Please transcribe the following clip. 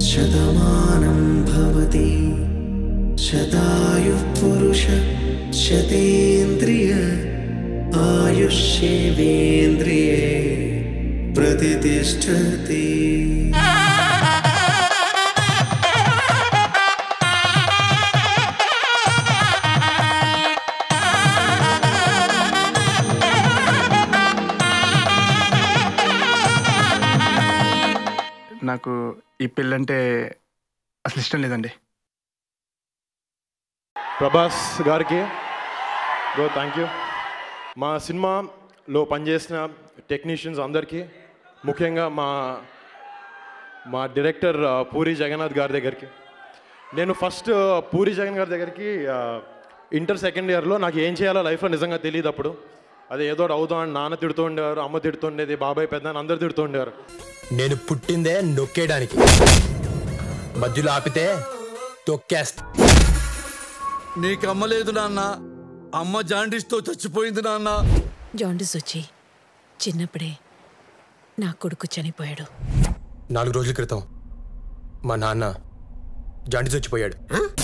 శతమానం భవతి శతాయుః పురుష శతేంద్రియ ఆయుష్యేవేంద్రియే ప్రతిష్టతి నాకు ఈ పెళ్ళంటే అసలు ఇష్టం లేదండి ప్రభాస్ గారికి గో థ్యాంక్ యూ మా సినిమాలో పనిచేసిన టెక్నీషియన్స్ అందరికీ ముఖ్యంగా మా మా డైరెక్టర్ ఆ, పూరి జగన్నాథ్ గారి దగ్గరికి నేను ఫస్ట్ పూరి జగన్ గారి దగ్గరికి ఆ, ఇంటర్ సెకండ్ ఇయర్లో నాకు ఏం చేయాలో లైఫ్లో నిజంగా తెలియదు అప్పుడు అది ఏదో ఒకటి అవుదాం అని నాన్న తిడుతూ ఉండేవారు అమ్మ తిడుతుండేది బాబాయ్ పెద్ద అందరు తిడుతూ ఉండేవారు నేను పుట్టిందే నొక్కేయడానికి మధ్యలో ఆపితే తొక్కేస్తా నీకు అమ్మ లేదు నాన్న అమ్మ జాండీస్తో చచ్చిపోయింది నాన్న జాండీస్ వచ్చి చిన్నప్పుడే నా కొడుకు చనిపోయాడు నాలుగు రోజుల క్రితం మా నాన్న జాండీస్ వచ్చిపోయాడు